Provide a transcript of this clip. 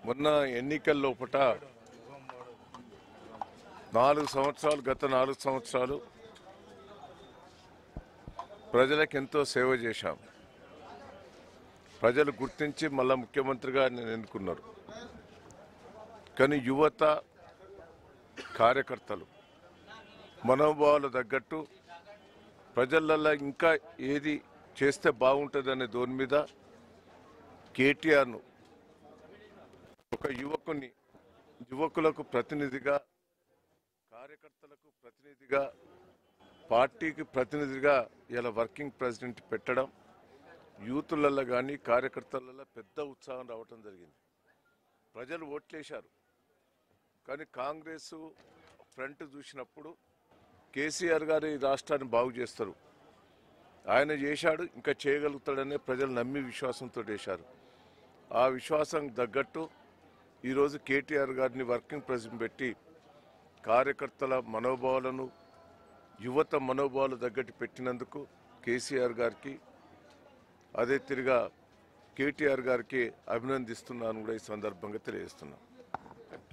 మొన్న ఎన్నికల లోపట నాలుగు సంవత్సరాలు గత నాలుగు సంవత్సరాలు ప్రజలకు ఎంతో సేవ చేశాం ప్రజలు గుర్తించి మళ్ళా ముఖ్యమంత్రిగా నేను ఎన్నుకున్నారు కానీ యువత కార్యకర్తలు మనోభావాలు తగ్గట్టు ప్రజలల్లో ఇంకా ఏది చేస్తే బాగుంటుందనే దాని మీద కేటీఆర్ను ఒక యువకుని యువకులకు ప్రతినిధిగా కార్యకర్తలకు ప్రతినిధిగా పార్టీకి ప్రతినిధిగా ఇలా వర్కింగ్ ప్రెసిడెంట్ పెట్టడం యూతులలో కానీ కార్యకర్తలలో పెద్ద ఉత్సాహం రావటం జరిగింది ప్రజలు ఓట్లేశారు కానీ కాంగ్రెస్ ఫ్రంట్ చూసినప్పుడు కేసీఆర్ గారు ఈ రాష్ట్రాన్ని బాగు చేస్తారు ఆయన చేశాడు ఇంకా చేయగలుగుతాడనే ప్రజలు నమ్మి విశ్వాసంతో చేశారు ఆ విశ్వాసం తగ్గట్టు ఈరోజు కేటీఆర్ గారిని వర్కింగ్ ప్రెసిడెంట్ పెట్టి కార్యకర్తల మనోభావాలను యువత మనోభావాలు తగ్గట్టు పెట్టినందుకు కేసీఆర్ గారికి అదే తిరిగా కేటీఆర్ గారికి అభినందిస్తున్నాను కూడా ఈ సందర్భంగా తెలియజేస్తున్నాను